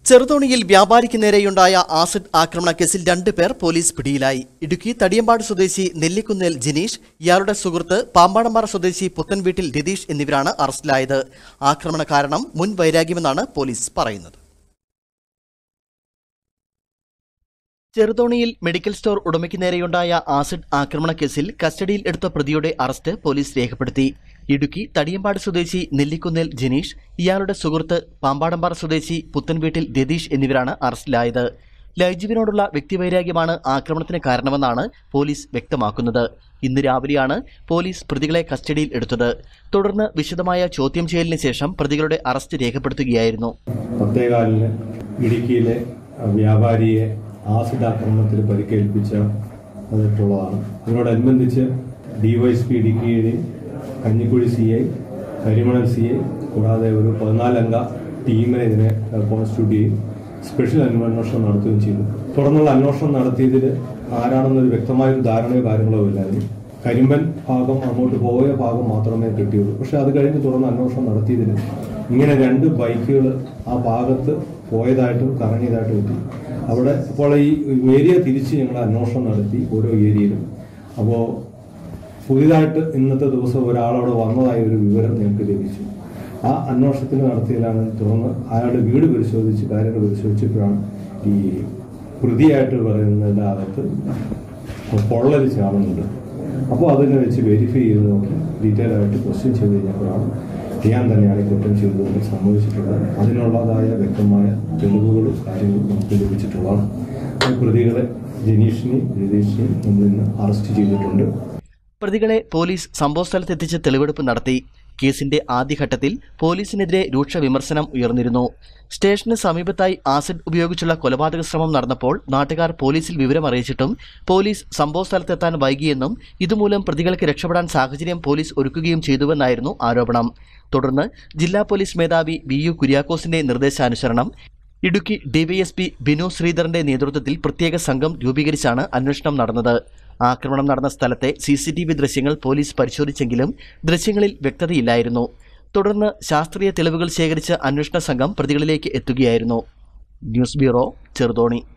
ചെറുതോണിയിൽ വ്യാപാരിക്ക് നേരെയുണ്ടായ ആസിഡ് ആക്രമണ കേസിൽ രണ്ട് പേർ പോലീസ് പിടിയിലായി ഇടുക്കി തടിയമ്പാട് സ്വദേശി നെല്ലിക്കുന്നേൽ ജിനീഷ് ഇയാളുടെ സുഹൃത്ത് പാമ്പാടമ്പാറ സ്വദേശി പുത്തൻവീട്ടിൽ രതീഷ് എന്നിവരാണ് അറസ്റ്റിലായത് ആക്രമണ കാരണം മുൻ വൈരാഗ്യമെന്നാണ് പോലീസ് പറയുന്നത് ചെറുതോണിയിൽ മെഡിക്കൽ സ്റ്റോർ ഉടമയ്ക്ക് നേരെയുണ്ടായ ആസിഡ് ആക്രമണ കേസിൽ കസ്റ്റഡിയിൽ എടുത്ത പ്രതിയുടെ അറസ്റ്റ് പോലീസ് രേഖപ്പെടുത്തി ഇടുക്കി തടിയമ്പാട് സ്വദേശി നെല്ലിക്കുന്നേൽ ജനീഷ് ഇയാളുടെ സുഹൃത്ത് പാമ്പാടമ്പാറ സ്വദേശി പുത്തൻവീട്ടിൽ രതീഷ് എന്നിവരാണ് അറസ്റ്റിലായത് ലൈജുവിനോടുള്ള വ്യക്തിവൈരാഗ്യമാണ് ആക്രമണത്തിന് കാരണമെന്നാണ് പോലീസ് വ്യക്തമാക്കുന്നത് ഇന്ന് രാവിലെയാണ് പോലീസ് പ്രതികളെ കസ്റ്റഡിയിൽ എടുത്തത് തുടർന്ന് വിശദമായ ചോദ്യം ചെയ്യലിന് ശേഷം പ്രതികളുടെ അറസ്റ്റ് രേഖപ്പെടുത്തുകയായിരുന്നു പത്തേകാലിന് ഇടുക്കിയിലെ അഹ്, വ്യാപാരിയെ ആസിഡ് ആക്രമണത്തിൽ പരിക്കേൽപ്പിച്ച അതിട്ടുള്ളതാണ് അതിനോടനുബന്ധിച്ച് ഡിവൈഎസ്പി ഇടുക്കിയുടെയും Kanjikuzhi C I Karimanal C I കൂടാതെ ഒരു പതിനാലംഗ ടീമിനെ ഇതിനെ കോൺസ്റ്റിറ്റ്യൂട്ട് ചെയ്യും സ്പെഷ്യൽ അന്വേഷണം നടത്തുകയും ചെയ്തു തുടർന്നുള്ള അന്വേഷണം നടത്തിയതിൽ ആരാണെന്നൊരു വ്യക്തമായ ഒരു ധാരണയോ കാര്യങ്ങളോ ഇല്ലായിരുന്നു കരിമ്പൻ ഭാഗം അങ്ങോട്ട് പോയ ഭാഗം മാത്രമേ കിട്ടിയുള്ളൂ പക്ഷെ അത് കഴിഞ്ഞ് തുടർന്ന് അന്വേഷണം നടത്തിയതിൽ ഇങ്ങനെ രണ്ട് ബൈക്കുകൾ ആ ഭാഗത്ത് പോയതായിട്ടും കറങ്ങിയതായിട്ടും എത്തി അവിടെ അപ്പോൾ ഈ ഏരിയ തിരിച്ച് ഞങ്ങൾ അന്വേഷണം നടത്തി ഓരോ ഏരിയയിലും അപ്പോൾ പുതിയതായിട്ട് ഇന്നത്തെ ദിവസം ഒരാളവിടെ വന്നതായ ഒരു വിവരം ഞങ്ങൾക്ക് ലഭിച്ചു ആ അന്വേഷണത്തിന് നടത്തിയതിലാണ് തുടർന്ന് അയാളുടെ വീട് പരിശോധിച്ച് കാര്യങ്ങൾ പരിശോധിച്ചപ്പോഴാണ് ഈ പ്രതിയായിട്ട് പറയുന്നതിൻ്റെ അകത്ത് പൊള്ളരിച്ച ആളുന്നുണ്ട് അപ്പോൾ അതിനെ വെച്ച് വെരിഫൈ ചെയ്ത് നോക്കി ഡീറ്റെയിൽ ആയിട്ട് ക്വസ്റ്റ്യൻ ചെയ്ത് കഴിഞ്ഞപ്പോഴാണ് ഞാൻ തന്നെയാണ് ഈ കുറ്റം ചെയ്തതെന്ന് സമ്മതിച്ചിട്ടുള്ളത് അതിനുള്ളതായ വ്യക്തമായ തെളിവുകളും കാര്യങ്ങളും നമുക്ക് ലഭിച്ചിട്ടുള്ളതാണ് ഈ പ്രതികളെ ജനീഷിനെയും രതീഷിനെയും നമ്മൾ ഇന്ന് അറസ്റ്റ് ചെയ്തിട്ടുണ്ട് പ്രതികളെ പോലീസ് സംഭവസ്ഥലത്തെത്തിച്ച് തെളിവെടുപ്പ് നടത്തി കേസിന്റെ ആദ്യഘട്ടത്തിൽ പോലീസിനെതിരെ രൂക്ഷ വിമർശനം ഉയർന്നിരുന്നു സ്റ്റേഷന് സമീപത്തായി ആസിഡ് ഉപയോഗിച്ചുള്ള കൊലപാതക ശ്രമം നടന്നപ്പോൾ നാട്ടുകാർ പോലീസിൽ വിവരം അറിയിച്ചിട്ടും പോലീസ് സംഭവസ്ഥലത്തെത്താൻ വൈകിയെന്നും ഇതുമൂലം പ്രതികൾക്ക് രക്ഷപ്പെടാൻ സാഹചര്യം പോലീസ് ഒരുക്കുകയും ചെയ്തുവെന്നായിരുന്നു ആരോപണം തുടർന്ന് ജില്ലാ പോലീസ് മേധാവി വി യു കുര്യാക്കോസിന്റെ നിർദ്ദേശാനുസരണം ഇടുക്കി ഡിവൈഎസ്പി ബിനു ശ്രീധറിന്റെ നേതൃത്വത്തിൽ പ്രത്യേക സംഘം രൂപീകരിച്ചാണ് അന്വേഷണം നടന്നത് ആക്രമണം നടന്ന സ്ഥലത്തെ സി സി ടി വി ദൃശ്യങ്ങൾ പോലീസ് പരിശോധിച്ചെങ്കിലും ദൃശ്യങ്ങളിൽ വ്യക്തതയില്ലായിരുന്നു തുടർന്ന് ശാസ്ത്രീയ തെളിവുകൾ ശേഖരിച്ച് അന്വേഷണ സംഘം പ്രതികളിലേക്ക് എത്തുകയായിരുന്നു ന്യൂസ് ബ്യൂറോ ചെറുതോണി